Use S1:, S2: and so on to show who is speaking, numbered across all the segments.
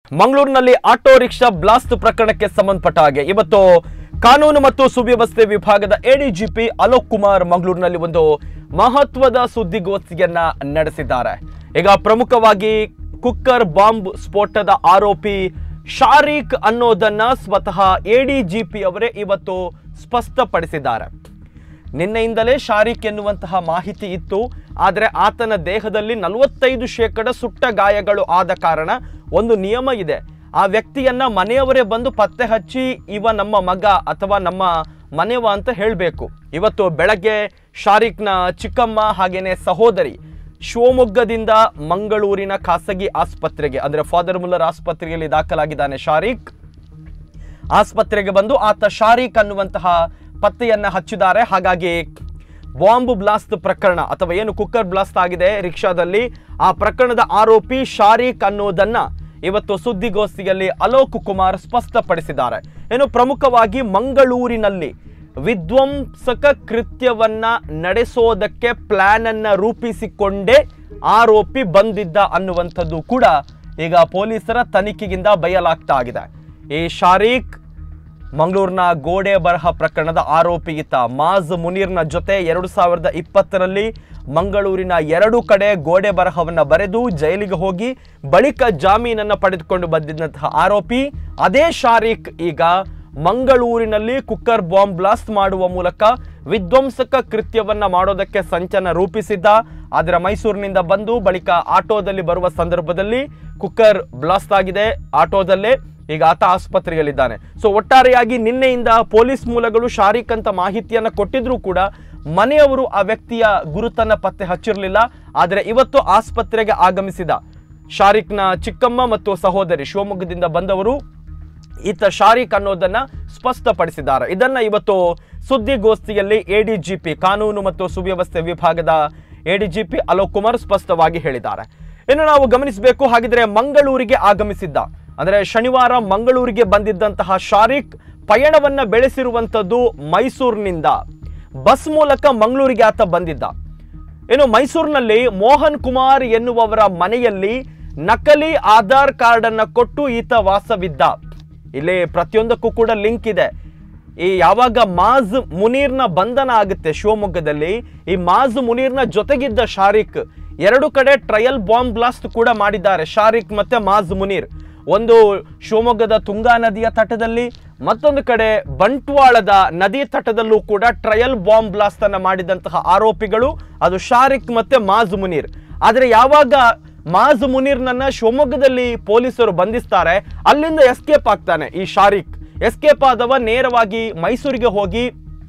S1: ಮಂಗಳೂರಿನಲ್ಲಿ auto rickshaw blast ಪ್ರಕರಣಕ್ಕೆ ಸಂಬಂಧಪಟ್ಟ ಹಾಗೆ ಇವತ್ತು ಕಾನೂನು ಮತ್ತು ಸುವ್ಯವಸ್ಥೆ ವಿಭಾಗದ ಎಡಿಜಿಪಿ ಅಲೋಕ್ ಕುಮಾರ್ ಮಂಗಳೂರಿನಲ್ಲಿ ಒಂದು ಮಹತ್ವದ ಸುದ್ದಿಗೋಷ್ಠಿಯನ್ನ ನಡೆಸಿದ್ದಾರೆ ಈಗ ಪ್ರಮುಖವಾಗಿ ಕುಕ್ಕರ್ ಬಾಂಬ್ ಸ್ಫೋಟದ ಆರೋಪಿ ಶಾರೀಕ್ ಅನ್ನೋದನ್ನ ಸ್ವತಃ ಎಡಿಜಿಪಿ ಅವರೇ ಇವತ್ತು ಸ್ಪಷ್ಟಪಡಿಸಿದ್ದಾರೆ ನಿನ್ನೆಯಿಂದಲೇ ಶಾರೀಕ್ ಎನ್ನುವಂತಹ ಮಾಹಿತಿ ಇತ್ತು ಆದರೆ ಆತನ ದೇಹದಲ್ಲಿ ನಲವತ್ತೈದು ಶೇಕಡ ಸುಟ್ಟ ಗಾಯಗಳು ಆದ ಕಾರಣ ಒಂದು ನಿಯಮ ಇದೆ ಆ ವ್ಯಕ್ತಿಯನ್ನ ಮನೆಯವರೇ ಬಂದು ಪತ್ತೆ ಹಚ್ಚಿ ಇವ ನಮ್ಮ ಮಗ ಅಥವಾ ನಮ್ಮ ಮನೆವ ಅಂತ ಹೇಳಬೇಕು ಇವತ್ತು ಬೆಳಗ್ಗೆ ಶಾರೀಕ್ನ ಚಿಕ್ಕಮ್ಮ ಹಾಗೇನೆ ಸಹೋದರಿ ಶಿವಮೊಗ್ಗದಿಂದ ಮಂಗಳೂರಿನ ಖಾಸಗಿ ಆಸ್ಪತ್ರೆಗೆ ಅಂದ್ರೆ ಫಾದರ್ ಮುಲ್ಲರ್ ಆಸ್ಪತ್ರೆಯಲ್ಲಿ ದಾಖಲಾಗಿದ್ದಾನೆ ಶಾರೀಕ್ ಆಸ್ಪತ್ರೆಗೆ ಬಂದು ಆತ ಶಾರೀಕ್ ಅನ್ನುವಂತಹ ಪತ್ತೆಯನ್ನ ಹಚ್ಚಿದ್ದಾರೆ ಹಾಗಾಗಿ ಬಾಂಬ್ ಬ್ಲಾಸ್ಟ್ ಪ್ರಕರಣ ಅಥವಾ ಏನು ಕುಕ್ಕರ್ ಬ್ಲಾಸ್ಟ್ ಆಗಿದೆ ರಿಕ್ಷಾದಲ್ಲಿ ಆ ಪ್ರಕರಣದ ಆರೋಪಿ ಶಾರೀಕ್ ಅನ್ನೋದನ್ನ ಇವತ್ತು ಸುದ್ದಿಗೋಷ್ಠಿಯಲ್ಲಿ ಅಲೋಕ್ ಕುಮಾರ್ ಸ್ಪಷ್ಟಪಡಿಸಿದ್ದಾರೆ ಏನು ಪ್ರಮುಖವಾಗಿ ಮಂಗಳೂರಿನಲ್ಲಿ ವಿಧ್ವಂಸಕ ಕೃತ್ಯವನ್ನ ನಡೆಸೋದಕ್ಕೆ ಪ್ಲಾನ್ ಅನ್ನ ರೂಪಿಸಿಕೊಂಡೇ ಆರೋಪಿ ಬಂದಿದ್ದ ಅನ್ನುವಂಥದ್ದು ಕೂಡ ಈಗ ಪೊಲೀಸರ ತನಿಖೆಗಿಂದ ಬಯಲಾಗ್ತಾ ಆಗಿದೆ ಈ ಶಾರೀಕ್ ಮಂಗಳೂರಿನ ಗೋಡೆ ಬರಹ ಪ್ರಕರಣದ ಆರೋಪಿ ಈತ ಮಾಜ್ ಮುನೀರ್ನ ಜೊತೆ ಎರಡು ಸಾವಿರದ ಇಪ್ಪತ್ತರಲ್ಲಿ ಮಂಗಳೂರಿನ ಎರಡು ಕಡೆ ಗೋಡೆ ಬರಹವನ್ನ ಬರೆದು ಜೈಲಿಗೆ ಹೋಗಿ ಬಳಿಕ ಜಾಮೀನನ್ನ ಪಡೆದುಕೊಂಡು ಬಂದಿದ್ದಂತಹ ಆರೋಪಿ ಅದೇ ಶಾರೀಕ್ ಈಗ ಮಂಗಳೂರಿನಲ್ಲಿ ಕುಕ್ಕರ್ ಬಾಂಬ್ ಬ್ಲಾಸ್ಟ್ ಮಾಡುವ ಮೂಲಕ ವಿಧ್ವಂಸಕ ಕೃತ್ಯವನ್ನ ಮಾಡೋದಕ್ಕೆ ಸಂಚನ ರೂಪಿಸಿದ್ದ ಆದರೆ ಮೈಸೂರಿನಿಂದ ಬಂದು ಬಳಿಕ ಆಟೋದಲ್ಲಿ ಬರುವ ಸಂದರ್ಭದಲ್ಲಿ ಕುಕ್ಕರ್ ಬ್ಲಾಸ್ಟ್ ಆಗಿದೆ ಆಟೋದಲ್ಲೇ ಈಗ ಆತ ಆಸ್ಪತ್ರೆಯಲ್ಲಿದ್ದಾನೆ ಸೊ ಒಟ್ಟಾರೆಯಾಗಿ ನಿನ್ನೆಯಿಂದ ಪೊಲೀಸ್ ಮೂಲಗಳು ಶಾರೀಕ್ ಅಂತ ಮಾಹಿತಿಯನ್ನ ಕೊಟ್ಟಿದ್ರೂ ಕೂಡ ಮನೆಯವರು ಆ ವ್ಯಕ್ತಿಯ ಗುರುತನ್ನ ಪತ್ತೆ ಹಚ್ಚಿರಲಿಲ್ಲ ಆದರೆ ಇವತ್ತು ಆಸ್ಪತ್ರೆಗೆ ಆಗಮಿಸಿದ ಶಾರೀಕ್ನ ಚಿಕ್ಕಮ್ಮ ಮತ್ತು ಸಹೋದರಿ ಶಿವಮೊಗ್ಗದಿಂದ ಬಂದವರು ಈತ ಶಾರೀಕ್ ಅನ್ನೋದನ್ನ ಸ್ಪಷ್ಟಪಡಿಸಿದ್ದಾರೆ ಇದನ್ನ ಇವತ್ತು ಸುದ್ದಿಗೋಷ್ಠಿಯಲ್ಲಿ ಎಡಿಜಿಪಿ ಕಾನೂನು ಮತ್ತು ಸುವ್ಯವಸ್ಥೆ ವಿಭಾಗದ ಎಡಿಜಿಪಿ ಅಲೋಕ್ ಕುಮಾರ್ ಸ್ಪಷ್ಟವಾಗಿ ಹೇಳಿದ್ದಾರೆ ಇನ್ನು ನಾವು ಗಮನಿಸಬೇಕು ಹಾಗಿದ್ರೆ ಮಂಗಳೂರಿಗೆ ಆಗಮಿಸಿದ್ದ ಅಂದ್ರೆ ಶನಿವಾರ ಮಂಗಳೂರಿಗೆ ಬಂದಿದ್ದಂತಹ ಶಾರೀಕ್ ಪಯಣವನ್ನ ಬೆಳೆಸಿರುವಂತದ್ದು ಮೈಸೂರಿನಿಂದ ಬಸ್ ಮೂಲಕ ಮಂಗಳೂರಿಗೆ ಆತ ಬಂದಿದ್ದ ಇನ್ನು ಮೈಸೂರಿನಲ್ಲಿ ಮೋಹನ್ ಕುಮಾರ್ ಎನ್ನುವವರ ಮನೆಯಲ್ಲಿ ನಕಲಿ ಆಧಾರ್ ಕಾರ್ಡ್ ಅನ್ನ ಕೊಟ್ಟು ಈತ ವಾಸವಿದ್ದ ಇಲ್ಲಿ ಪ್ರತಿಯೊಂದಕ್ಕೂ ಕೂಡ ಲಿಂಕ್ ಇದೆ ಈ ಯಾವಾಗ ಮಾಜ್ ಮುನೀರ್ನ ಬಂಧನ ಆಗುತ್ತೆ ಶಿವಮೊಗ್ಗದಲ್ಲಿ ಈ ಮಾಜ್ ಮುನೀರ್ನ ಜೊತೆಗಿದ್ದ ಶಾರೀಕ್ ಎರಡು ಕಡೆ ಟ್ರಯಲ್ ಬಾಂಬ್ ಬ್ಲಾಸ್ಟ್ ಕೂಡ ಮಾಡಿದ್ದಾರೆ ಶಾರೀಕ್ ಮತ್ತೆ ಮಾಜ್ ಮುನೀರ್ ಒಂದು ಶಿವಮೊಗ್ಗದ ತುಂಗಾ ನದಿಯ ತಟದಲ್ಲಿ ಮತ್ತೊಂದು ಕಡೆ ಬಂಟ್ವಾಳದ ನದಿ ತಟದಲ್ಲೂ ಕೂಡ ಟ್ರಯಲ್ ಬಾಂಬ್ ಬ್ಲಾಸ್ಟ್ ಅನ್ನ ಮಾಡಿದಂತಹ ಆರೋಪಿಗಳು ಅದು ಶಾರಿಕ್ ಮತ್ತೆ ಮಾಜ್ ಮುನೀರ್ ಆದ್ರೆ ಯಾವಾಗ ಮಾಜ್ ಮುನೀರ್ನನ್ನ ಶಿವಮೊಗ್ಗದಲ್ಲಿ ಪೊಲೀಸರು ಬಂಧಿಸ್ತಾರೆ ಅಲ್ಲಿಂದ ಎಸ್ಕೇಪ್ ಆಗ್ತಾನೆ ಈ ಶಾರಿಕ್ ಎಸ್ಕೇಪ್ ಆದವ ನೇರವಾಗಿ ಮೈಸೂರಿಗೆ ಹೋಗಿ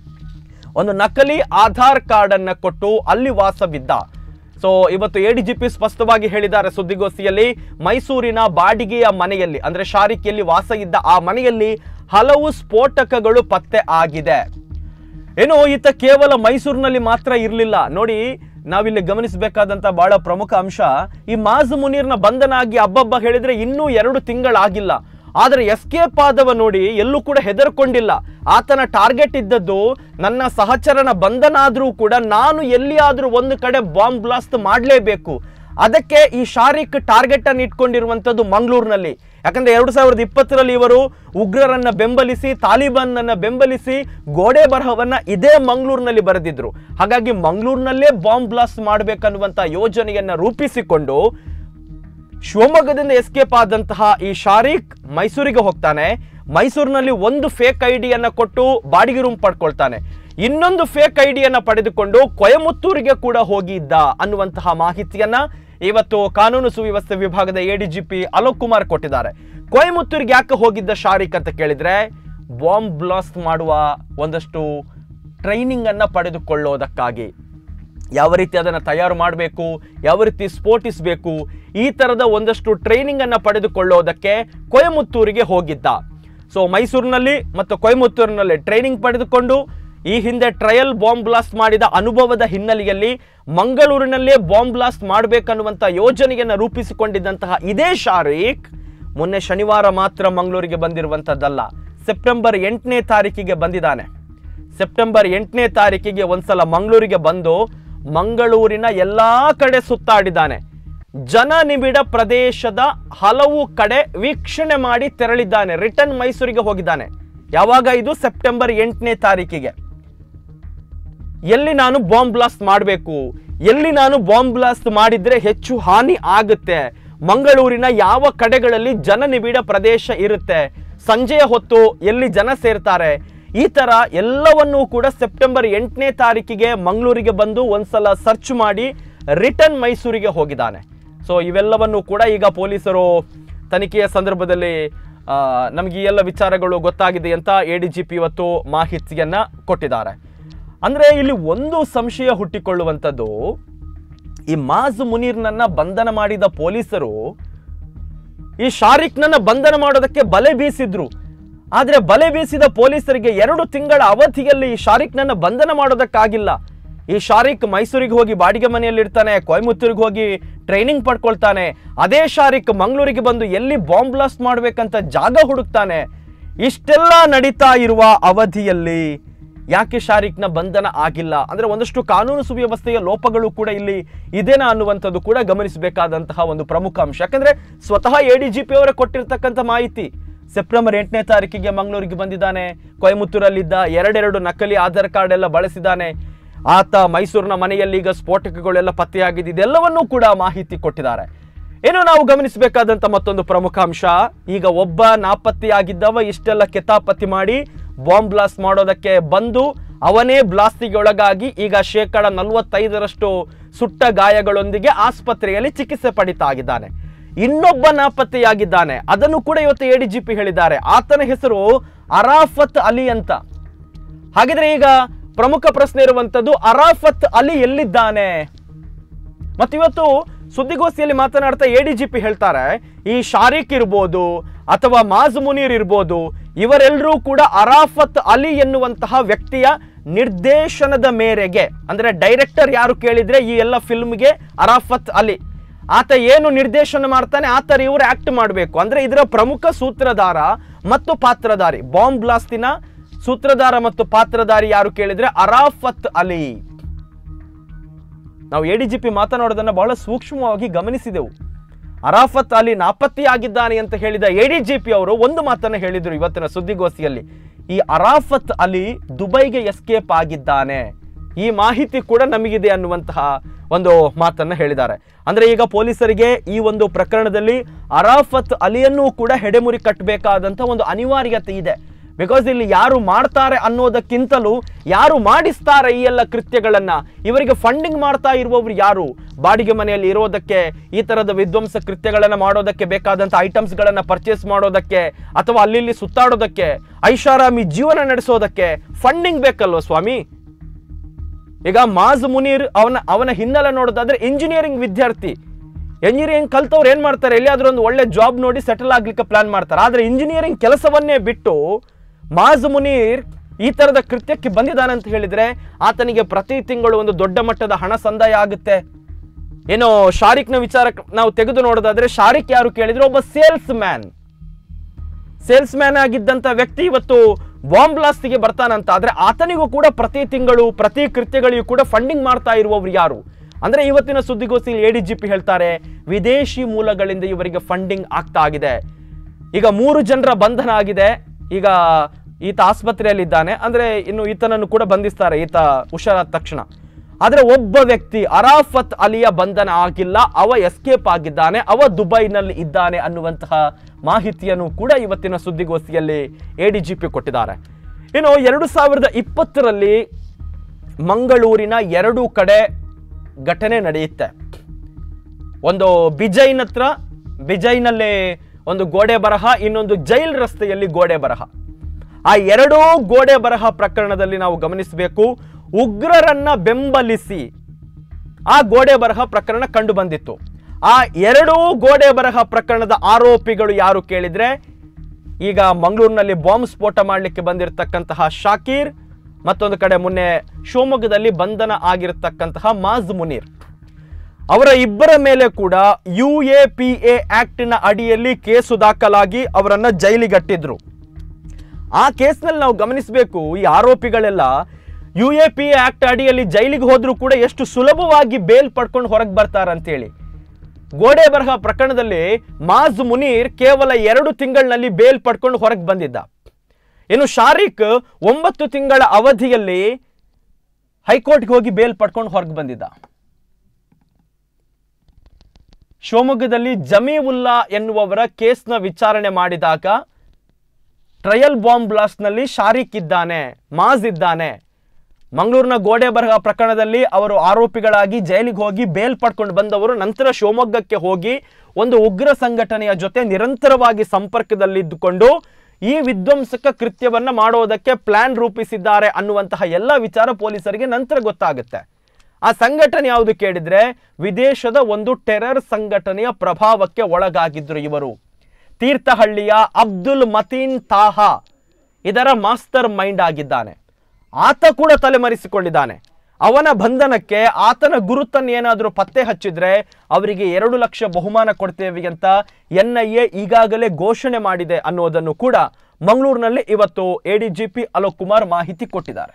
S1: ಒಂದು ನಕಲಿ ಆಧಾರ್ ಕಾರ್ಡ್ ಅನ್ನ ಕೊಟ್ಟು ಅಲ್ಲಿ ವಾಸವಿದ್ದ ಸೊ ಇವತ್ತು ಎಡಿಜಿಪಿ ಸ್ಪಷ್ಟವಾಗಿ ಹೇಳಿದ್ದಾರೆ ಸುದ್ದಿಗೋಷ್ಠಿಯಲ್ಲಿ ಮೈಸೂರಿನ ಬಾಡಿಗೆಯ ಮನೆಯಲ್ಲಿ ಅಂದ್ರೆ ಶಾರಿಕ್ ಎಲ್ಲಿ ವಾಸ ಇದ್ದ ಆ ಮನೆಯಲ್ಲಿ ಹಲವು ಸ್ಫೋಟಕಗಳು ಪತ್ತೆ ಆಗಿದೆ ಏನು ಈತ ಕೇವಲ ಮೈಸೂರಿನಲ್ಲಿ ಮಾತ್ರ ಇರಲಿಲ್ಲ ನೋಡಿ ನಾವಿಲ್ಲಿ ಗಮನಿಸಬೇಕಾದಂತ ಬಹಳ ಪ್ರಮುಖ ಅಂಶ ಈ ಮಾಜ್ ಮುನೀರ್ನ ಬಂಧನ ಆಗಿ ಹಬ್ಬಬ್ಬ ಹೇಳಿದ್ರೆ ಇನ್ನೂ ಎರಡು ತಿಂಗಳಾಗಿಲ್ಲ ಆದರೆ ಎಸ್ಕೇಪ್ ಆದವ ನೋಡಿ ಎಲ್ಲೂ ಕೂಡ ಹೆದರ್ಕೊಂಡಿಲ್ಲ ಆತನ ಟಾರ್ಗೆಟ್ ಇದ್ದದ್ದು ನನ್ನ ಸಹಚರನ ಬಂಧನ ಆದ್ರೂ ಕೂಡ ನಾನು ಎಲ್ಲಿಯಾದ್ರೂ ಒಂದು ಕಡೆ ಬಾಂಬ್ ಬ್ಲಾಸ್ಟ್ ಮಾಡಲೇಬೇಕು ಅದಕ್ಕೆ ಈ ಶಾರೀಕ್ ಟಾರ್ಗೆಟ್ ಅನ್ನು ಇಟ್ಕೊಂಡಿರುವಂತದ್ದು ಮಂಗಳೂರಿನಲ್ಲಿ ಯಾಕಂದ್ರೆ ಎರಡು ಸಾವಿರದ ಇಪ್ಪತ್ತರಲ್ಲಿ ಇವರು ಉಗ್ರರನ್ನ ಬೆಂಬಲಿಸಿ ತಾಲಿಬಾನ್ ಅನ್ನ ಬೆಂಬಲಿಸಿ ಗೋಡೆ ಬರಹವನ್ನ ಇದೇ ಮಂಗಳೂರಿನಲ್ಲಿ ಬರೆದಿದ್ರು ಹಾಗಾಗಿ ಮಂಗಳೂರಿನಲ್ಲೇ ಬಾಂಬ್ ಬ್ಲಾಸ್ಟ್ ಮಾಡಬೇಕನ್ನುವಂತ ಯೋಜನೆಯನ್ನ ರೂಪಿಸಿಕೊಂಡು ಶಿವಮೊಗ್ಗದಿಂದ ಎಸ್ಕೇಪ್ ಆದಂತಹ ಈ ಶಾರೀಕ್ ಮೈಸೂರಿಗೆ ಹೋಗ್ತಾನೆ ಮೈಸೂರಿನಲ್ಲಿ ಒಂದು ಫೇಕ್ ಐಡಿಯನ್ನ ಕೊಟ್ಟು ಬಾಡಿಗೆ ರೂಮ್ ಪಡ್ಕೊಳ್ತಾನೆ ಇನ್ನೊಂದು ಫೇಕ್ ಐಡಿಯನ್ನ ಪಡೆದುಕೊಂಡು ಕೊಯಮುತ್ತೂರಿಗೆ ಕೂಡ ಹೋಗಿದ್ದ ಅನ್ನುವಂತಹ ಮಾಹಿತಿಯನ್ನ ಇವತ್ತು ಕಾನೂನು ಸುವ್ಯವಸ್ಥೆ ವಿಭಾಗದ ಎಡಿಜಿಪಿ ಅಲೋಕ್ ಕುಮಾರ್ ಕೊಟ್ಟಿದ್ದಾರೆ ಕೊಯಮುತ್ತೂರಿಗೆ ಯಾಕೆ ಹೋಗಿದ್ದ ಶಾರೀಕ್ ಅಂತ ಕೇಳಿದ್ರೆ ಬಾಂಬ್ ಬ್ಲಾಸ್ಟ್ ಮಾಡುವ ಒಂದಷ್ಟು ಟ್ರೈನಿಂಗ್ ಅನ್ನ ಪಡೆದುಕೊಳ್ಳೋದಕ್ಕಾಗಿ ಯಾವ ರೀತಿ ಅದನ್ನು ತಯಾರು ಮಾಡಬೇಕು ಯಾವ ರೀತಿ ಸ್ಫೋಟಿಸಬೇಕು ಈ ಥರದ ಒಂದಷ್ಟು ಟ್ರೈನಿಂಗ್ ಅನ್ನು ಪಡೆದುಕೊಳ್ಳೋದಕ್ಕೆ ಕೊಯಮುತ್ತೂರಿಗೆ ಹೋಗಿದ್ದ ಸೊ ಮೈಸೂರಿನಲ್ಲಿ ಮತ್ತು ಕೊಯಮುತ್ತೂರಿನಲ್ಲಿ ಟ್ರೈನಿಂಗ್ ಪಡೆದುಕೊಂಡು ಈ ಹಿಂದೆ ಟ್ರಯಲ್ ಬಾಂಬ್ ಬ್ಲಾಸ್ಟ್ ಮಾಡಿದ ಅನುಭವದ ಹಿನ್ನೆಲೆಯಲ್ಲಿ ಮಂಗಳೂರಿನಲ್ಲೇ ಬಾಂಬ್ ಬ್ಲಾಸ್ಟ್ ಮಾಡಬೇಕನ್ನುವಂಥ ಯೋಜನೆಯನ್ನು ರೂಪಿಸಿಕೊಂಡಿದ್ದಂತಹ ಇದೇ ಶಾರೀಕ್ ಮೊನ್ನೆ ಶನಿವಾರ ಮಾತ್ರ ಮಂಗಳೂರಿಗೆ ಬಂದಿರುವಂಥದ್ದಲ್ಲ ಸೆಪ್ಟೆಂಬರ್ ಎಂಟನೇ ತಾರೀಕಿಗೆ ಬಂದಿದ್ದಾನೆ ಸೆಪ್ಟೆಂಬರ್ ಎಂಟನೇ ತಾರೀಕಿಗೆ ಒಂದ್ಸಲ ಮಂಗಳೂರಿಗೆ ಬಂದು ಮಂಗಳೂರಿನ ಎಲ್ಲಾ ಕಡೆ ಸುತ್ತಾಡಿದ್ದಾನೆ ಜನನಿಬಿಡ ಪ್ರದೇಶದ ಹಲವು ಕಡೆ ವೀಕ್ಷಣೆ ಮಾಡಿ ತೆರಳಿದ್ದಾನೆ ರಿಟರ್ನ್ ಮೈಸೂರಿಗೆ ಹೋಗಿದ್ದಾನೆ ಯಾವಾಗ ಇದು ಸೆಪ್ಟೆಂಬರ್ ಎಂಟನೇ ತಾರೀಕಿಗೆ ಎಲ್ಲಿ ನಾನು ಬಾಂಬ್ ಬ್ಲಾಸ್ಟ್ ಮಾಡಬೇಕು ಎಲ್ಲಿ ನಾನು ಬಾಂಬ್ ಬ್ಲಾಸ್ಟ್ ಮಾಡಿದ್ರೆ ಹೆಚ್ಚು ಹಾನಿ ಆಗುತ್ತೆ ಮಂಗಳೂರಿನ ಯಾವ ಕಡೆಗಳಲ್ಲಿ ಜನನಿಬಿಡ ಪ್ರದೇಶ ಇರುತ್ತೆ ಸಂಜೆಯ ಹೊತ್ತು ಎಲ್ಲಿ ಜನ ಸೇರ್ತಾರೆ ಈ ತರ ಎಲ್ಲವನ್ನೂ ಕೂಡ ಸೆಪ್ಟೆಂಬರ್ ಎಂಟನೇ ತಾರೀಕಿಗೆ ಮಂಗಳೂರಿಗೆ ಬಂದು ಒಂದ್ಸಲ ಸರ್ಚ್ ಮಾಡಿ ರಿಟರ್ನ್ ಮೈಸೂರಿಗೆ ಹೋಗಿದ್ದಾನೆ ಸೊ ಇವೆಲ್ಲವನ್ನು ಕೂಡ ಈಗ ಪೊಲೀಸರು ತನಿಖೆಯ ಸಂದರ್ಭದಲ್ಲಿ ಆ, ನಮಗೆ ಈ ಎಲ್ಲ ವಿಚಾರಗಳು ಗೊತ್ತಾಗಿದೆ ಅಂತ ಎ ಡಿ ಜಿ ಪಿ ಇವತ್ತು ಮಾಹಿತಿಯನ್ನ ಕೊಟ್ಟಿದ್ದಾರೆ ಅಂದ್ರೆ ಇಲ್ಲಿ ಒಂದು ಸಂಶಯ ಹುಟ್ಟಿಕೊಳ್ಳುವಂಥದ್ದು ಈ ಮಾಜ್ ಮುನೀರ್ನನ್ನ ಬಂಧನ ಮಾಡಿದ ಪೊಲೀಸರು ಈ ಶಾರಿಕ್ನನ್ನ ಬಂಧನ ಮಾಡೋದಕ್ಕೆ ಬಲೆ ಬೀಸಿದ್ರು ಆದ್ರೆ ಬಲೆ ಬೀಸಿದ ಪೊಲೀಸರಿಗೆ ಎರಡು ತಿಂಗಳ ಅವಧಿಯಲ್ಲಿ ಈ ಶಾರಿಕ್ನನ್ನ ಬಂಧನ ಮಾಡೋದಕ್ಕಾಗಿಲ್ಲ ಈ ಶಾರಿಕ್ ಮೈಸೂರಿಗೆ ಹೋಗಿ ಬಾಡಿಗೆ ಮನೆಯಲ್ಲಿ ಇರ್ತಾನೆ ಕೊಯಮತ್ತೂರಿಗೆ ಹೋಗಿ ಟ್ರೈನಿಂಗ್ ಪಡ್ಕೊಳ್ತಾನೆ ಅದೇ ಶಾರಿಕ್ ಮಂಗಳೂರಿಗೆ ಬಂದು ಎಲ್ಲಿ ಬಾಂಬ್ ಬ್ಲಾಸ್ಟ್ ಮಾಡ್ಬೇಕಂತ ಜಾಗ ಹುಡುಕ್ತಾನೆ ಇಷ್ಟೆಲ್ಲ ನಡೀತಾ ಇರುವ ಅವಧಿಯಲ್ಲಿ ಯಾಕೆ ಶಾರಿಕ್ನ ಬಂಧನ ಆಗಿಲ್ಲ ಅಂದ್ರೆ ಒಂದಷ್ಟು ಕಾನೂನು ಸುವ್ಯವಸ್ಥೆಯ ಲೋಪಗಳು ಕೂಡ ಇಲ್ಲಿ ಇದೇನಾ ಅನ್ನುವಂಥದ್ದು ಕೂಡ ಗಮನಿಸಬೇಕಾದಂತಹ ಒಂದು ಪ್ರಮುಖ ಅಂಶ ಯಾಕಂದ್ರೆ ಸ್ವತಃ ಎ ಡಿ ಜಿ ಪಿ ಅವರೇ ಕೊಟ್ಟಿರ್ತಕ್ಕಂಥ ಮಾಹಿತಿ ಸೆಪ್ಟೆಂಬರ್ ಎಂಟನೇ ತಾರೀಕಿಗೆ ಮಂಗಳೂರಿಗೆ ಬಂದಿದ್ದಾನೆ ಕೊಯಮತ್ತೂರಲ್ಲಿದ್ದ ಎರಡೆರಡು ನಕಲಿ ಆಧಾರ್ ಕಾರ್ಡ್ ಎಲ್ಲ ಬಳಸಿದ್ದಾನೆ ಆತ ಮೈಸೂರಿನ ಮನೆಯಲ್ಲಿ ಈಗ ಸ್ಫೋಟಕಗಳೆಲ್ಲ ಪತ್ತೆಯಾಗಿದೆ ಇದೆಲ್ಲವನ್ನೂ ಕೂಡ ಮಾಹಿತಿ ಕೊಟ್ಟಿದ್ದಾರೆ ಏನು ನಾವು ಗಮನಿಸಬೇಕಾದಂತ ಮತ್ತೊಂದು ಪ್ರಮುಖ ಅಂಶ ಈಗ ಒಬ್ಬ ನಾಪತ್ತೆಯಾಗಿದ್ದವ ಇಷ್ಟೆಲ್ಲ ಕೆತಾಪತಿ ಮಾಡಿ ಬಾಂಬ್ ಬ್ಲಾಸ್ಟ್ ಮಾಡೋದಕ್ಕೆ ಬಂದು ಅವನೇ ಬ್ಲಾಸ್ಟಿಗೆ ಒಳಗಾಗಿ ಈಗ ಶೇಕಡ ನಲವತ್ತೈದರಷ್ಟು ಸುಟ್ಟ ಗಾಯಗಳೊಂದಿಗೆ ಆಸ್ಪತ್ರೆಯಲ್ಲಿ ಚಿಕಿತ್ಸೆ ಪಡಿತಾ ಆಗಿದ್ದಾನೆ ಇನ್ನೊಬ್ಬ ನಾಪತ್ತೆಯಾಗಿದ್ದಾನೆ ಅದನ್ನು ಕೂಡ ಇವತ್ತು ಎ ಡಿ ಜಿ ಪಿ ಹೇಳಿದ್ದಾರೆ ಆತನ ಹೆಸರು ಅರಾಫತ್ ಅಲಿ ಅಂತ ಹಾಗಿದ್ರೆ ಈಗ ಪ್ರಮುಖ ಪ್ರಶ್ನೆ ಇರುವಂತದ್ದು ಅರಾಫತ್ ಅಲಿ ಎಲ್ಲಿದ್ದಾನೆ ಮತ್ತಿವತ್ತು ಸುದ್ದಿಗೋಷ್ಠಿಯಲ್ಲಿ ಮಾತನಾಡ್ತಾ ಎ ಡಿ ಜಿ ಪಿ ಹೇಳ್ತಾರೆ ಈ ಶಾರಿಕ್ ಇರ್ಬೋದು ಅಥವಾ ಮಾಜ್ ಮುನೀರ್ ಇರ್ಬೋದು ಇವರೆಲ್ಲರೂ ಕೂಡ ಅರಾಫತ್ ಅಲಿ ಎನ್ನುವಂತಹ ವ್ಯಕ್ತಿಯ ನಿರ್ದೇಶನದ ಮೇರೆಗೆ ಅಂದ್ರೆ ಡೈರೆಕ್ಟರ್ ಯಾರು ಕೇಳಿದ್ರೆ ಈ ಎಲ್ಲ ಫಿಲ್ಮ್ಗೆ ಅರಾಫತ್ ಅಲಿ ಆತ ಏನು ನಿರ್ದೇಶನ ಮಾಡ್ತಾನೆ ಆ ಥರ ಇವರು ಆಕ್ಟ್ ಮಾಡಬೇಕು ಅಂದ್ರೆ ಇದರ ಪ್ರಮುಖ ಸೂತ್ರಧಾರ ಮತ್ತು ಪಾತ್ರಧಾರಿ ಬಾಂಬ್ ಬ್ಲಾಸ್ಟಿನ ಸೂತ್ರಧಾರ ಮತ್ತು ಪಾತ್ರಧಾರಿ ಯಾರು ಕೇಳಿದ್ರೆ ಅರಾಫತ್ ಅಲಿ ನಾವು ಎ ಡಿ ಜಿ ಪಿ ಮಾತನಾಡೋದನ್ನ ಬಹಳ ಸೂಕ್ಷ್ಮವಾಗಿ ಗಮನಿಸಿದೆವು ಅರಾಫತ್ ಅಲಿ ನಾಪತ್ತೆಯಾಗಿದ್ದಾನೆ ಅಂತ ಹೇಳಿದ ಎ ಡಿ ಜಿ ಪಿ ಅವರು ಒಂದು ಮಾತನ್ನ ಹೇಳಿದ್ರು ಇವತ್ತಿನ ಸುದ್ದಿಗೋಷ್ಠಿಯಲ್ಲಿ ಈ ಅರಾಫತ್ ಅಲಿ ದುಬೈಗೆ ಎಸ್ಕೇಪ್ ಆಗಿದ್ದಾನೆ ಈ ಮಾಹಿತಿ ಕೂಡ ನಮಗಿದೆ ಅನ್ನುವಂತಹ ಒಂದು ಮಾತನ್ನ ಹೇಳಿದ್ದಾರೆ ಅಂದ್ರೆ ಈಗ ಪೊಲೀಸರಿಗೆ ಈ ಒಂದು ಪ್ರಕರಣದಲ್ಲಿ ಅರಾಫತ್ ಅಲಿಯನ್ನು ಕೂಡ ಹೆಡೆಮುರಿ ಕಟ್ಟಬೇಕಾದಂತ ಒಂದು ಅನಿವಾರ್ಯತೆ ಇದೆ ಬಿಕಾಸ್ ಇಲ್ಲಿ ಯಾರು ಮಾಡ್ತಾರೆ ಅನ್ನೋದಕ್ಕಿಂತಲೂ ಯಾರು ಮಾಡಿಸ್ತಾರೆ ಈ ಎಲ್ಲ ಕೃತ್ಯಗಳನ್ನ ಇವರಿಗೆ ಫಂಡಿಂಗ್ ಮಾಡ್ತಾ ಇರುವವರು ಯಾರು ಬಾಡಿಗೆ ಮನೆಯಲ್ಲಿ ಇರೋದಕ್ಕೆ ಈ ತರದ ವಿಧ್ವಂಸ ಕೃತ್ಯಗಳನ್ನ ಮಾಡೋದಕ್ಕೆ ಬೇಕಾದಂತ ಐಟಮ್ಸ್ ಗಳನ್ನ ಪರ್ಚೇಸ್ ಮಾಡೋದಕ್ಕೆ ಅಥವಾ ಅಲ್ಲಿ ಇಲ್ಲಿ ಸುತ್ತಾಡೋದಕ್ಕೆ ಐಷಾರಾಮಿ ಜೀವನ ನಡೆಸೋದಕ್ಕೆ ಫಂಡಿಂಗ್ ಬೇಕಲ್ವ ಸ್ವಾಮಿ ಈಗ ಮಾಜ್ ಮುನೀರ್ ಅವನ ಅವನ ಹಿನ್ನೆಲೆ ನೋಡೋದಾದ್ರೆ ಇಂಜಿನಿಯರಿಂಗ್ ವಿದ್ಯಾರ್ಥಿ ಇಂಜಿನಿಯರಿಂಗ್ ಕಲ್ತವ್ರು ಏನ್ ಮಾಡ್ತಾರೆ ಎಲ್ಲಿಯಾದ್ರೂ ಒಂದು ಒಳ್ಳೆ ಜಾಬ್ ನೋಡಿ ಸೆಟಲ್ ಆಗ್ಲಿಕ್ಕೆ ಪ್ಲಾನ್ ಮಾಡ್ತಾರೆ ಆದ್ರೆ ಇಂಜಿನಿಯರಿಂಗ್ ಕೆಲಸವನ್ನೇ ಬಿಟ್ಟು ಮಾಜ್ ಮುನೀರ್ ಈ ತರದ ಕೃತ್ಯಕ್ಕೆ ಬಂದಿದ್ದಾನೆ ಅಂತ ಹೇಳಿದ್ರೆ ಆತನಿಗೆ ಪ್ರತಿ ತಿಂಗಳು ಒಂದು ದೊಡ್ಡ ಮಟ್ಟದ ಹಣ ಸಂದಾಯ ಆಗುತ್ತೆ ಏನೋ ಶಾರಿಕ್ನ ವಿಚಾರ ನಾವು ತೆಗೆದು ನೋಡೋದಾದ್ರೆ ಶಾರಿಕ್ ಯಾರು ಕೇಳಿದ್ರೆ ಒಬ್ಬ ಸೇಲ್ಸ್ ಮ್ಯಾನ್ ಸೇಲ್ಸ್ ಮ್ಯಾನ್ ಆಗಿದ್ದಂತ ವ್ಯಕ್ತಿ ಇವತ್ತು ಬಾಂಬ್ ಬ್ಲಾಸ್ಟಿಗೆ ಬರ್ತಾನಂತ ಆದ್ರೆ ಆತನಿಗೂ ಕೂಡ ಪ್ರತಿ ತಿಂಗಳು ಪ್ರತಿ ಕೃತ್ಯಗಳಿಗೂ ಕೂಡ ಫಂಡಿಂಗ್ ಮಾಡ್ತಾ ಇರುವವರು ಯಾರು ಅಂದ್ರೆ ಇವತ್ತಿನ ಸುದ್ದಿಗೋಷ್ಠಿಯಲ್ಲಿ ಎ ಡಿ ಜಿ ಪಿ ಹೇಳ್ತಾರೆ ವಿದೇಶಿ ಮೂಲಗಳಿಂದ ಇವರಿಗೆ ಫಂಡಿಂಗ್ ಆಗ್ತಾ ಆಗಿದೆ ಈಗ ಮೂರು ಜನರ ಬಂಧನ ಆಗಿದೆ ಈಗ ಈತ ಆಸ್ಪತ್ರೆಯಲ್ಲಿದ್ದಾನೆ ಅಂದ್ರೆ ಇನ್ನು ಈತನನ್ನು ಕೂಡ ಬಂಧಿಸ್ತಾರೆ ಈತ ಹುಷಾರಾದ ತಕ್ಷಣ ಆದ್ರೆ ಒಬ್ಬ ವ್ಯಕ್ತಿ ಅರಾಫತ್ ಅಲಿಯ ಬಂಧನ ಆಗಿಲ್ಲ ಅವ ಎಸ್ಕೇಪ್ ಆಗಿದ್ದಾನೆ ಅವ ದುಬೈನಲ್ಲಿ ಇದ್ದಾನೆ ಅನ್ನುವಂತಹ ಮಾಹಿತಿಯನ್ನು ಕೂಡ ಇವತ್ತಿನ ಸುದ್ದಿಗೋಷ್ಠಿಯಲ್ಲಿ ಎ ಡಿ ಜಿ ಪಿ ಕೊಟ್ಟಿದ್ದಾರೆ ಇನ್ನು ಎರಡು ಸಾವಿರದ ಇಪ್ಪತ್ತರಲ್ಲಿ ಮಂಗಳೂರಿನ ಎರಡು ಕಡೆ ಘಟನೆ ನಡೆಯುತ್ತೆ ಒಂದು ಬಿಜೈನ್ ಹತ್ರ ಬಿಜೈನಲ್ಲಿ ಒಂದು ಗೋಡೆ ಬರಹ ಇನ್ನೊಂದು ಜೈಲ್ ರಸ್ತೆಯಲ್ಲಿ ಗೋಡೆ ಬರಹ ಆ ಎರಡೂ ಗೋಡೆ ಬರಹ ಪ್ರಕರಣದಲ್ಲಿ ನಾವು ಗಮನಿಸಬೇಕು ಉಗ್ರರನ್ನ ಬೆಂಬಲಿಸಿ ಆ ಗೋಡೆ ಬರಹ ಪ್ರಕರಣ ಕಂಡು ಬಂದಿತ್ತು ಆ ಎರಡೂ ಗೋಡೆ ಬರಹ ಪ್ರಕರಣದ ಆರೋಪಿಗಳು ಯಾರು ಕೇಳಿದ್ರೆ ಈಗ ಮಂಗಳೂರಿನಲ್ಲಿ ಬಾಂಬ್ ಸ್ಫೋಟ ಮಾಡಲಿಕ್ಕೆ ಬಂದಿರತಕ್ಕಂತಹ ಶಾಕೀರ್ ಮತ್ತೊಂದು ಕಡೆ ಮೊನ್ನೆ ಶಿವಮೊಗ್ಗದಲ್ಲಿ ಬಂಧನ ಆಗಿರತಕ್ಕಂತಹ ಮಾಜ್ ಮುನೀರ್ ಅವರ ಇಬ್ಬರ ಮೇಲೆ ಕೂಡ ಯು ಎ ಪಿ ಎ ಆಕ್ಟಿನ ಅಡಿಯಲ್ಲಿ ಕೇಸು ದಾಖಲಾಗಿ ಅವರನ್ನ ಜೈಲಿಗಟ್ಟಿದ್ರು ಆ ಕೇಸ್ನಲ್ಲಿ ನಾವು ಗಮನಿಸಬೇಕು ಈ ಆರೋಪಿಗಳೆಲ್ಲ ಯು ಎ ಪಿ ಆಕ್ಟ್ ಅಡಿಯಲ್ಲಿ ಜೈಲಿಗೆ ಹೋದ್ರೂ ಕೂಡ ಎಷ್ಟು ಸುಲಭವಾಗಿ ಬೇಲ್ ಪಡ್ಕೊಂಡು ಹೊರಗೆ ಬರ್ತಾರಂತೇಳಿ ಗೋಡೆ ಬರಹ ಪ್ರಕರಣದಲ್ಲಿ ಮಾಜ್ ಮುನೀರ್ ಕೇವಲ ಎರಡು ತಿಂಗಳಿನಲ್ಲಿ ಬೇಲ್ ಪಡ್ಕೊಂಡು ಹೊರಗೆ ಬಂದಿದ್ದ ಇನ್ನು ಶಾರಿಕ್ ಒಂಬತ್ತು ತಿಂಗಳ ಅವಧಿಯಲ್ಲಿ ಹೈಕೋರ್ಟ್ಗೆ ಹೋಗಿ ಬೇಲ್ ಪಡ್ಕೊಂಡು ಹೊರಗೆ ಬಂದಿದ್ದ ಶಿವಮೊಗ್ಗದಲ್ಲಿ ಜಮೀವುಲ್ಲಾ ಎನ್ನುವವರ ಕೇಸ್ನ ವಿಚಾರಣೆ ಮಾಡಿದಾಗ ಟ್ರಯಲ್ ಬಾಂಬ್ ಬ್ಲಾಸ್ಟ್ನಲ್ಲಿ ಶಾರಿಕ್ ಇದ್ದಾನೆ ಮಾಜ್ ಇದ್ದಾನೆ ಮಂಗಳೂರಿನ ಗೋಡೆ ಬರಹ ಪ್ರಕರಣದಲ್ಲಿ ಅವರು ಆರೋಪಿಗಳಾಗಿ ಜೈಲಿಗೆ ಹೋಗಿ ಬೇಲ್ ಪಡ್ಕೊಂಡು ಬಂದವರು ನಂತರ ಶಿವಮೊಗ್ಗಕ್ಕೆ ಹೋಗಿ ಒಂದು ಉಗ್ರ ಸಂಘಟನೆಯ ಜೊತೆ ನಿರಂತರವಾಗಿ ಸಂಪರ್ಕದಲ್ಲಿದ್ದುಕೊಂಡು ಈ ವಿಧ್ವಂಸಕ ಕೃತ್ಯವನ್ನ ಮಾಡೋದಕ್ಕೆ ಪ್ಲಾನ್ ರೂಪಿಸಿದ್ದಾರೆ ಅನ್ನುವಂತಹ ಎಲ್ಲ ವಿಚಾರ ಪೊಲೀಸರಿಗೆ ನಂತರ ಗೊತ್ತಾಗುತ್ತೆ ಆ ಸಂಘಟನೆ ಯಾವುದು ಕೇಳಿದ್ರೆ ವಿದೇಶದ ಒಂದು ಟೆರರ್ ಸಂಘಟನೆಯ ಪ್ರಭಾವಕ್ಕೆ ಒಳಗಾಗಿದ್ರು ಇವರು ತೀರ್ಥಹಳ್ಳಿಯ ಅಬ್ದುಲ್ ಮತೀನ್ ತಾಹಾ ಇದರ ಮಾಸ್ಟರ್ ಮೈಂಡ್ ಆಗಿದ್ದಾನೆ ಆತ ಕೂಡ ತಲೆಮರೆಸಿಕೊಂಡಿದ್ದಾನೆ ಅವನ ಬಂಧನಕ್ಕೆ ಆತನ ಗುರುತನ್ನು ಏನಾದರೂ ಪತ್ತೆ ಹಚ್ಚಿದ್ರೆ ಅವರಿಗೆ ಎರಡು ಲಕ್ಷ ಬಹುಮಾನ ಕೊಡ್ತೇವೆ ಅಂತ ಎನ್ ಐ ಎ ಈಗಾಗಲೇ ಘೋಷಣೆ ಮಾಡಿದೆ ಅನ್ನೋದನ್ನು ಕೂಡ ಮಂಗಳೂರಿನಲ್ಲಿ ಇವತ್ತು ಎಡಿಜಿಪಿ ಅಲೋಕ್ ಕುಮಾರ್ ಮಾಹಿತಿ ಕೊಟ್ಟಿದ್ದಾರೆ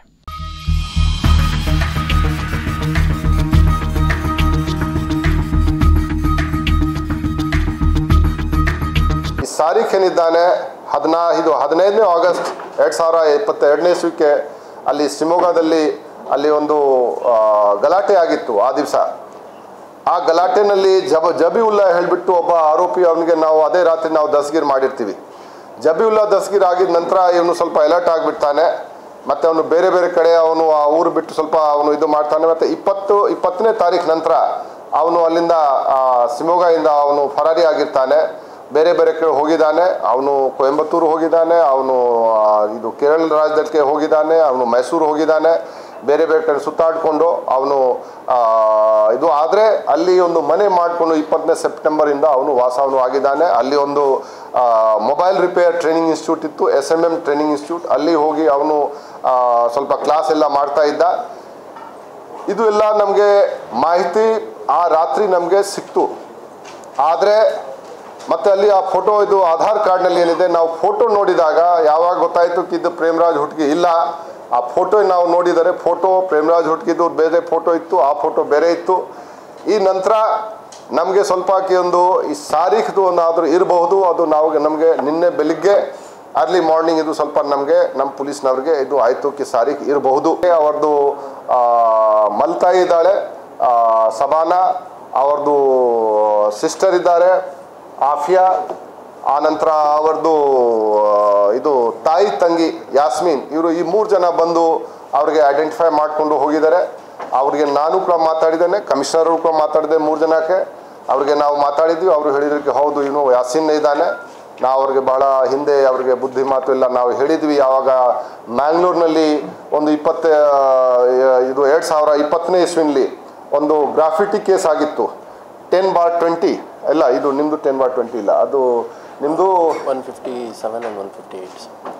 S2: ಈ ಸಾರಿಕ್ ಏನಿದ್ದಾನೆ ಹದಿನಾ ಇದು ಹದಿನೈದನೇ ಆಗಸ್ಟ್ ಎರಡು ಸಾವಿರ ಇಪ್ಪತ್ತೆರಡನೇ ಇಸ್ವಿಗೆ ಅಲ್ಲಿ ಶಿವಮೊಗ್ಗದಲ್ಲಿ ಅಲ್ಲಿ ಒಂದು ಆ, ಗಲಾಟೆ ಆಗಿತ್ತು ಆ ದಿವಸ ಆ ಗಲಾಟೆನಲ್ಲಿ ಜಬ ಜಬಿವುಲ್ಲಾ ಹೇಳಿಬಿಟ್ಟು ಒಬ್ಬ ಆರೋಪಿ ಅವನಿಗೆ ನಾವು ಅದೇ ರಾತ್ರಿ ನಾವು ದಸ್ಗೀರ್ ಮಾಡಿರ್ತೀವಿ ಜಬಿವುಲ್ಲಾ ದಸ್ಗೀರ್ ಆಗಿದ ನಂತರ ಇವನು ಸ್ವಲ್ಪ ಅಲರ್ಟ್ ಆಗಿಬಿಡ್ತಾನೆ ಮತ್ತು ಅವನು ಬೇರೆ ಬೇರೆ ಕಡೆ ಅವನು ಆ ಊರು ಬಿಟ್ಟು ಸ್ವಲ್ಪ ಅವನು ಇದು ಮಾಡ್ತಾನೆ ಮತ್ತು ಇಪ್ಪತ್ತು ಇಪ್ಪತ್ತನೇ ತಾರೀಕು ನಂತರ ಅವನು ಅಲ್ಲಿಂದ ಆ, ಶಿವಮೊಗ್ಗದಿಂದ ಅವನು ಫರಾರಿ ಆಗಿರ್ತಾನೆ ಬೇರೆ ಬೇರೆ ಕಡೆ ಹೋಗಿದ್ದಾನೆ ಅವನು ಕೊಯಂಬತ್ತೂರು ಹೋಗಿದ್ದಾನೆ ಅವನು ಆ, ಇದು ಕೇರಳ ರಾಜ್ಯಕ್ಕೆ ಹೋಗಿದ್ದಾನೆ ಅವನು ಮೈಸೂರು ಹೋಗಿದ್ದಾನೆ ಬೇರೆ ಬೇರೆ ಕಡೆ ಸುತ್ತಾಡಿಕೊಂಡು ಅವನು ಆ, ಇದು ಆದರೆ ಅಲ್ಲಿ ಒಂದು ಮನೆ ಮಾಡಿಕೊಂಡು ಇಪ್ಪತ್ತನೇ ಸೆಪ್ಟೆಂಬರಿಂದ ಅವನು ವಾಸವನು ಆಗಿದ್ದಾನೆ ಅಲ್ಲಿ ಒಂದು ಮೊಬೈಲ್ ರಿಪೇರ್ ಟ್ರೈನಿಂಗ್ ಇನ್ಸ್ಟಿಟ್ಯೂಟ್ ಇತ್ತು S M M training institute ಅಲ್ಲಿ ಹೋಗಿ ಅವನು ಆ, ಸ್ವಲ್ಪ ಕ್ಲಾಸ್ ಎಲ್ಲ ಮಾಡ್ತಾ ಇದ್ದ ಇದು ಎಲ್ಲ ನಮಗೆ ಮಾಹಿತಿ ಆ ರಾತ್ರಿ ನಮಗೆ ಸಿಕ್ತು ಆದರೆ ಮತ್ತೆ ಅಲ್ಲಿ ಆ ಫೋಟೋ ಇದು ಆಧಾರ್ ಕಾರ್ಡ್ನಲ್ಲಿ ಏನಿದೆ ನಾವು ಫೋಟೋ ನೋಡಿದಾಗ ಯಾವಾಗ ಗೊತ್ತಾಯಿತು ಕಿ ಇದು ಪ್ರೇಮರಾಜ್ ಹುಟ್ಗಿ ಇಲ್ಲ ಆ ಫೋಟೋ ನಾವು ನೋಡಿದರೆ ಫೋಟೋ ಪ್ರೇಮರಾಜ್ ಹುಟ್ಗಿದ್ದು ಬೇರೆ ಫೋಟೋ ಇತ್ತು ಆ ಫೋಟೋ ಬೇರೆ ಇತ್ತು ಈ ನಂತರ ನಮಗೆ ಸ್ವಲ್ಪ ಕಿ ಒಂದು ಈ ಸಾರೀಖ್ದು ಒಂದಾದರೂ ಇರಬಹುದು ಅದು ನಾವು ನಮಗೆ ನಿನ್ನೆ ಬೆಳಿಗ್ಗೆ ಅರ್ಲಿ ಮಾರ್ನಿಂಗ್ ಇದು ಸ್ವಲ್ಪ ನಮಗೆ ನಮ್ಮ ಪೊಲೀಸ್ನವ್ರಿಗೆ ಇದು ಆಯಿತು ಕಿ ಸಾರೀಖ್ ಇರಬಹುದು ಅವ್ರದ್ದು ಆ, ಮಲ್ತಾಯಿ ಇದ್ದಾಳೆ ಆ, ಸಬಾನಾ ಅವ್ರದ್ದು ಸಿಸ್ಟರ್ ಇದ್ದಾರೆ ಆಫಿಯಾ ಆನಂತರ ಅವ್ರದ್ದು ಆ, ಇದು ತಾಯಿ ತಂಗಿ ಯಾಸ್ಮೀನ್ ಇವರು ಈ ಮೂರು ಜನ ಬಂದು ಅವ್ರಿಗೆ ಐಡೆಂಟಿಫೈ ಮಾಡಿಕೊಂಡು ಹೋಗಿದ್ದಾರೆ ಅವ್ರಿಗೆ ನಾನು ಕೂಡ ಮಾತಾಡಿದ್ದೇನೆ ಕಮಿಷನರು ಕೂಡ ಮಾತಾಡಿದೆ ಮೂರು ಜನಕ್ಕೆ ಅವ್ರಿಗೆ ನಾವು ಮಾತಾಡಿದ್ವಿ ಅವರು ಹೇಳಿದಕ್ಕೆ ಹೌದು ಇವನು ಯಾಸಿನ್ ಇದ್ದಾನೆ ನಾವು ಅವ್ರಿಗೆ ಬಹಳ ಹಿಂದೆ ಅವ್ರಿಗೆ ಬುದ್ಧಿ ಮಾತು ಇಲ್ಲ ನಾವು ಹೇಳಿದ್ವಿ ಯಾವಾಗ ಮ್ಯಾಂಗ್ಳೂರ್ನಲ್ಲಿ ಒಂದು ಇಪ್ಪತ್ತ ಇದು ಎರಡು ಸಾವಿರ ಇಪ್ಪತ್ತನೇ ಇಸ್ವಿನಲ್ಲಿ ಒಂದು ಗ್ರಾಫಿಟಿ ಕೇಸ್ ಆಗಿತ್ತು ಟೆನ್ ಬಾರ್ ಟ್ವೆಂಟಿ ಇಲ್ಲ ಇದು ನಿಮ್ಮದು ಟೆನ್ ಬಾರ್ ಟ್ವೆಂಟಿ ಇಲ್ಲ ಅದು ನಿಮ್ಮದು
S3: one fifty seven and one fifty eight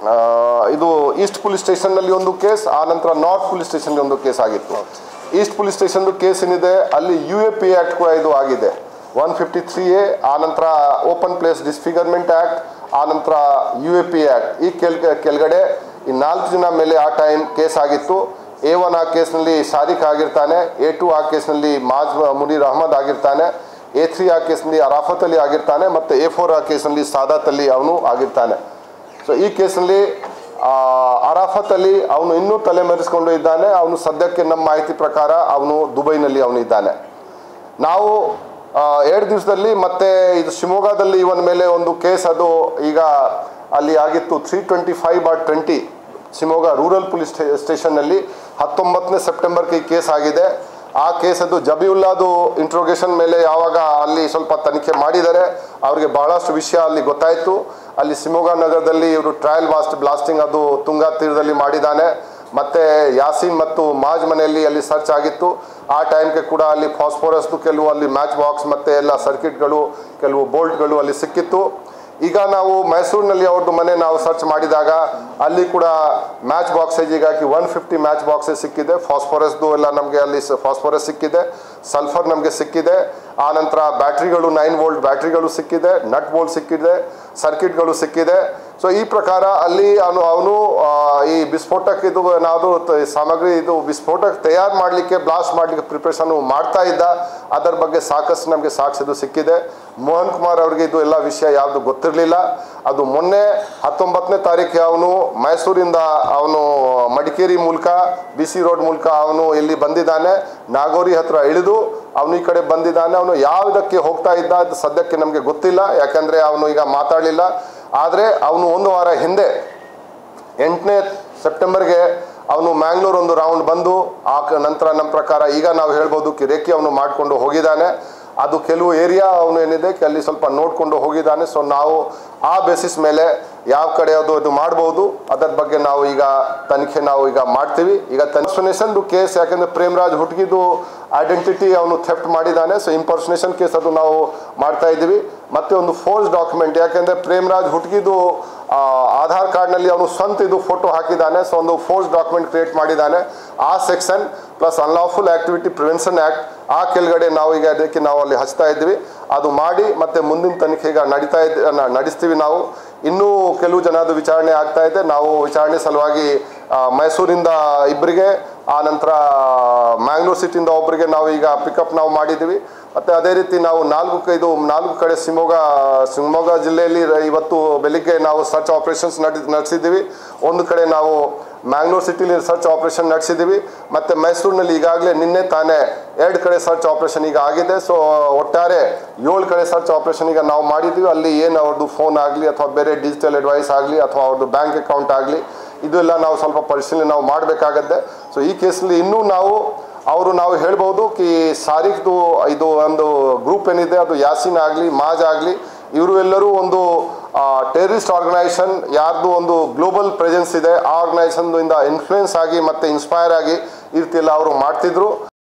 S2: ಇದು ಈಸ್ಟ್ ಪೊಲೀಸ್ ಸ್ಟೇಷನ್ನಲ್ಲಿ ಒಂದು ಕೇಸ್ ಆ ನಂತರ ನಾರ್ತ್ ಪೊಲೀಸ್ ಸ್ಟೇಷನ್ನಲ್ಲಿ ಒಂದು ಕೇಸ್ ಆಗಿತ್ತು ಈಸ್ಟ್ ಪೊಲೀಸ್ ಸ್ಟೇಷನ್ದು ಕೇಸ್ ಏನಿದೆ ಅಲ್ಲಿ ಯು ಎ ಪಿ ಆ್ಯಕ್ಟ್ ಕೂಡ ಇದು ಆಗಿದೆ ಒನ್ ಫಿಫ್ಟಿ ತ್ರೀ ಎ ಆ ನಂತರ ಓಪನ್ ಪ್ಲೇಸ್ ಡಿಸ್ಫಿಗರ್ಮೆಂಟ್ ಆ್ಯಕ್ಟ್ ಆ ನಂತರ ಯು ಎ ಪಿ ಆ್ಯಕ್ಟ್ ಈ ಕೆಲ್ ಕೆಳಗಡೆ ಈ ನಾಲ್ಕು ಜನ ಮೇಲೆ ಆ ಟೈಮ್ ಕೇಸ್ ಆಗಿತ್ತು ಎ ಒನ್ ಆ ಕೇಸ್ನಲ್ಲಿ ಶಾರಿಕ್ ಆಗಿರ್ತಾನೆ ಎ ಟು ಆ ಕೇಸ್ನಲ್ಲಿ ಮಾಜ್ ಮುನೀರ್ ಅಹಮದ್ ಆಗಿರ್ತಾನೆ ಎ ತ್ರೀ ಆ ಕೇಸ್ನಲ್ಲಿ ಅರಾಫತ್ ಅಲಿ ಆಗಿರ್ತಾನೆ ಮತ್ತು ಎ ಫೋರ್ ಆ ಕೇಸ್ನಲ್ಲಿ ಸಾದಾತ್ ಅಲಿ ಅವನು ಆಗಿರ್ತಾನೆ ಸೊ ಈ ಕೇಸ್ನಲ್ಲಿ ಆ, ಅರಾಫತ್ ಅಲಿ ಅವನು ಇನ್ನೂ ತಲೆಮರೆಸ್ಕೊಂಡು ಇದ್ದಾನೆ ಅವನು ಸದ್ಯಕ್ಕೆ ನಮ್ಮ ಮಾಹಿತಿ ಪ್ರಕಾರ ಅವನು ದುಬೈನಲ್ಲಿ ಅವನು ಇದ್ದಾನೆ ನಾವು ಆ, ಎರಡು ದಿವಸದಲ್ಲಿ ಮತ್ತೆ ಇದು ಶಿವಮೊಗ್ಗದಲ್ಲಿ ಇವನ ಮೇಲೆ ಒಂದು ಕೇಸ್ ಅದು ಈಗ ಅಲ್ಲಿ ಆಗಿತ್ತು three twenty five bar twenty Shivamogga rural police ಸ್ಟೇಷನ್ನಲ್ಲಿ ಹತ್ತೊಂಬತ್ತನೇ ಸೆಪ್ಟೆಂಬರ್ಗೆ ಈ ಕೇಸ್ ಆಗಿದೆ ಆ ಕೇಸ್ ಅದು ಜಬಿಯುಲ್ಲಾದು ಇಂಟ್ರೋಗೇಷನ್ ಮೇಲೆ ಯಾವಾಗ ಅಲ್ಲಿ ಸ್ವಲ್ಪ ತನಿಖೆ ಮಾಡಿದ್ದಾರೆ ಅವರಿಗೆ ಬಹಳಷ್ಟು ವಿಷಯ ಅಲ್ಲಿ ಗೊತ್ತಾಯಿತು ಅಲ್ಲಿ ಶಿವಮೊಗ್ಗ ನಗರದಲ್ಲಿ ಇವರು ಟ್ರಯಲ್ ಬಾಸ್ಟ್ ಬ್ಲಾಸ್ಟಿಂಗ್ ಅದು ತುಂಗಾ ತೀರದಲ್ಲಿ ಮಾಡಿದ್ದಾನೆ ಮತ್ತೆ ಯಾಸೀನ್ ಮತ್ತು ಮಾಜ್ ಮನೆಯಲ್ಲಿ ಅಲ್ಲಿ ಸರ್ಚ್ ಆಗಿತ್ತು ಆ ಟೈಮ್ಗೆ ಕೂಡ ಅಲ್ಲಿ ಫಾಸ್ಫೋರಸ್ದು ಕೆಲವು ಅಲ್ಲಿ ಮ್ಯಾಚ್ ಬಾಕ್ಸ್ ಮತ್ತೆ ಎಲ್ಲ ಸರ್ಕಿಟ್ಗಳು ಕೆಲವು ಬೋಲ್ಟ್ಗಳು ಅಲ್ಲಿ ಸಿಕ್ಕಿತ್ತು ಈಗ ನಾವು ಮೈಸೂರಿನಲ್ಲಿ ಅವ್ರದ್ದು ಮನೆ ನಾವು ಸರ್ಚ್ ಮಾಡಿದಾಗ ಅಲ್ಲಿ ಕೂಡ ಮ್ಯಾಚ್ ಬಾಕ್ಸೇಜ್ ಈಗ ಒನ್ ಫಿಫ್ಟಿ ಮ್ಯಾಚ್ ಬಾಕ್ಸಸ್ ಸಿಕ್ಕಿದೆ ಫಾಸ್ಫೋರಸ್ದು ಎಲ್ಲ ನಮಗೆ ಅಲ್ಲಿ ಫಾಸ್ಫೋರಸ್ ಸಿಕ್ಕಿದೆ ಸಲ್ಫರ್ ನಮಗೆ ಸಿಕ್ಕಿದೆ ಆ ನಂತರ ಬ್ಯಾಟ್ರಿಗಳು ನೈನ್ ವೋಲ್ಟ್ ಬ್ಯಾಟ್ರಿಗಳು ಸಿಕ್ಕಿದೆ ನಟ್ ಬೋಲ್ಟ್ ಸಿಕ್ಕಿದೆ ಸರ್ಕಿಟ್ಗಳು ಸಿಕ್ಕಿದೆ ಸೊ ಈ ಪ್ರಕಾರ ಅಲ್ಲಿ ಅವನು ಅವನು ಆ, ಈ ವಿಸ್ಫೋಟಕ ಇದು ಏನಾದರೂ ತ- ಸಾಮಗ್ರಿ ಇದು ವಿಸ್ಫೋಟಕ ತಯಾರು ಮಾಡಲಿಕ್ಕೆ ಬ್ಲಾಸ್ಟ್ ಮಾಡಲಿಕ್ಕೆ ಪ್ರಿಪ್ರೇಷನ್ ಮಾಡ್ತಾ ಇದ್ದ ಅದರ ಬಗ್ಗೆ ಸಾಕಷ್ಟು ನಮಗೆ ಸಾಕ್ಷಿದು ಸಿಕ್ಕಿದೆ ಮೋಹನ್ ಕುಮಾರ್ ಅವರಿಗೆ ಇದು ಎಲ್ಲ ವಿಷಯ ಯಾವುದು ಗೊತ್ತಿರಲಿಲ್ಲ ಅದು ಮೊನ್ನೆ ಹತ್ತೊಂಬತ್ತನೇ ತಾರೀಕು ಅವನು ಮೈಸೂರಿಂದ ಅವನು ಮಡಿಕೇರಿ ಮೂಲಕ ಬಿ ಸಿ ರೋಡ್ ಮೂಲಕ ಅವನು ಇಲ್ಲಿ ಬಂದಿದ್ದಾನೆ ನಾಗೋರಿ ಹತ್ರ ಇಳಿದು ಅವನು ಈ ಕಡೆ ಬಂದಿದ್ದಾನೆ ಅವನು ಯಾವುದಕ್ಕೆ ಹೋಗ್ತಾ ಇದ್ದ ಅದು ಸದ್ಯಕ್ಕೆ ನಮಗೆ ಗೊತ್ತಿಲ್ಲ ಯಾಕಂದರೆ ಅವನು ಈಗ ಮಾತಾಡಲಿಲ್ಲ ಆದರೆ ಅವನು ಒಂದು ವಾರ ಹಿಂದೆ ಎಂಟನೇ ಸೆಪ್ಟೆಂಬರ್ಗೆ ಅವನು ಮ್ಯಾಂಗ್ಳೂರ್ ಒಂದು ರೌಂಡ್ ಬಂದು ಆ ಕ- ನಂತರ ನಮ್ಮ ಪ್ರಕಾರ ಈಗ ನಾವು ಹೇಳ್ಬೋದು ಕಿ ರೇಖೆ ಅವನು ಮಾಡಿಕೊಂಡು ಹೋಗಿದ್ದಾನೆ ಅದು ಕೆಲವು ಏರಿಯಾ ಅವನು ಏನಿದೆ ಕೆ- ಅಲ್ಲಿ ಸ್ವಲ್ಪ ನೋಡಿಕೊಂಡು ಹೋಗಿದ್ದಾನೆ ಸೊ ನಾವು ಆ ಬೇಸಿಸ್ ಮೇಲೆ ಯಾವ ಕಡೆ ಅದು ಇದು ಮಾಡ್ಬೋದು ಅದರ ಬಗ್ಗೆ ನಾವು ಈಗ ತನಿಖೆ ನಾವು ಈಗ ಮಾಡ್ತೀವಿ ಈಗ ಇನ್ಫಾರ್ಮೇಷನ್ದು ಕೇಸ್ ಯಾಕಂದರೆ ಪ್ರೇಮರಾಜ್ ಹುಟ್ಗಿದು ಐಡೆಂಟಿಟಿ ಅವನು ಥೆಫ್ಟ್ ಮಾಡಿದ್ದಾನೆ ಸೊ ಇಂಪರ್ಸನೇಷನ್ ಕೇಸ್ ಅದು ನಾವು ಮಾಡ್ತಾ ಇದ್ದೀವಿ ಮತ್ತೆ ಒಂದು ಫೋರ್ಸ್ ಡಾಕ್ಯುಮೆಂಟ್ ಯಾಕೆಂದರೆ ಪ್ರೇಮರಾಜ್ ಹುಟ್ಗಿದು ಆ, ಆಧಾರ್ ಕಾರ್ಡ್ನಲ್ಲಿ ಅವನು ಸ್ವಂತ ಇದು ಫೋಟೋ ಹಾಕಿದ್ದಾನೆ ಸೊ ಒಂದು ಫೋರ್ಸ್ ಡಾಕ್ಯುಮೆಂಟ್ ಕ್ರಿಯೇಟ್ ಮಾಡಿದ್ದಾನೆ ಆ section plus unlawful activity prevention act ಆ ಕೆಳಗಡೆ ನಾವು ಈಗ ಅದಕ್ಕೆ ನಾವು ಅಲ್ಲಿ ಹಚ್ತಾ ಇದ್ವಿ ಅದು ಮಾಡಿ ಮತ್ತೆ ಮುಂದಿನ ತನಿಖೆ ಈಗ ನಡೀತಾ ಇದ್ ನ- ನಡೆಸ್ತೀವಿ ನಾವು ಇನ್ನೂ ಕೆಲವು ಜನದ ವಿಚಾರಣೆ ಆಗ್ತಾ ಇದೆ ನಾವು ವಿಚಾರಣೆ ಸಲುವಾಗಿ ಆ, ಮೈಸೂರಿಂದ ಇಬ್ಬರಿಗೆ ಆ ನಂತರ ಮ್ಯಾಂಗ್ಳೂರ್ ಸಿಟಿಯಿಂದ ಒಬ್ಬರಿಗೆ ನಾವು ಈಗ ಪಿಕಪ್ ನಾವು ಮಾಡಿದ್ದೀವಿ ಮತ್ತು ಅದೇ ರೀತಿ ನಾವು ನಾಲ್ಕು ಕ- ಇದು ನಾಲ್ಕು ಕಡೆ ಶಿವಮೊಗ್ಗ ಶಿವಮೊಗ್ಗ ಜಿಲ್ಲೆಯಲ್ಲಿ ರ- ಇವತ್ತು ಬೆಳಿಗ್ಗೆ ನಾವು ಸರ್ಚ್ ಆಪರೇಷನ್ಸ್ ನಡೆ ನಡೆಸಿದ್ದೀವಿ ಒಂದು ಕಡೆ ನಾವು ಮ್ಯಾಂಗ್ಳೂರ್ ಸಿಟಿಲಿ ಸರ್ಚ್ ಆಪರೇಷನ್ ನಡೆಸಿದ್ದೀವಿ ಮತ್ತು ಮೈಸೂರಿನಲ್ಲಿ ಈಗಾಗಲೇ ನಿನ್ನೆ ತಾನೇ ಎರಡು ಕಡೆ ಸರ್ಚ್ ಆಪರೇಷನ್ ಈಗ ಆಗಿದೆ ಸೊ ಒಟ್ಟಾರೆ ಏಳು ಕಡೆ ಸರ್ಚ್ ಆಪರೇಷನ್ ಈಗ ನಾವು ಮಾಡಿದ್ದೀವಿ ಅಲ್ಲಿ ಏನು ಅವ್ರದ್ದು ಫೋನ್ ಆಗಲಿ ಅಥವಾ ಬೇರೆ ಡಿಜಿಟಲ್ ಅಡ್ವೈಸ್ ಆಗಲಿ ಅಥವಾ ಅವ್ರದ್ದು ಬ್ಯಾಂಕ್ ಅಕೌಂಟ್ ಆಗಲಿ ಇದೆಲ್ಲ ನಾವು ಸ್ವಲ್ಪ ಪರಿಶೀಲನೆ ನಾವು ಮಾಡಬೇಕಾಗತ್ತೆ ಸೊ ಈ ಕೇಸಲ್ಲಿ ಇನ್ನೂ ನಾವು ಅವರು ನಾವು ಹೇಳ್ಬೋದು ಕಿ ಸಾರಿಕ್ದು ಇದು ಒಂದು ಗ್ರೂಪ್ ಏನಿದೆ ಅದು ಯಾಸಿನ್ ಆಗಲಿ ಮಾಜ್ ಆಗಲಿ ಇವರು ಎಲ್ಲರೂ ಒಂದು ಟೆರರಿಸ್ಟ್ ಆರ್ಗನೈಸೇಷನ್ ಯಾರ್ದು ಒಂದು ಗ್ಲೋಬಲ್ ಪ್ರೆಸೆನ್ಸ್ ಇದೆ ಆ ಆರ್ಗನೈಸೇಷನ್ ಇಂದ ಇನ್ಫ್ಲೂಯೆನ್ಸ್ ಆಗಿ ಮತ್ತೆ ಇನ್ಸ್ಪೈರ್ ಆಗಿ ಈ ರೀತಿ ಎಲ್ಲ ಅವರು ಮಾಡ್ತಿದ್ರು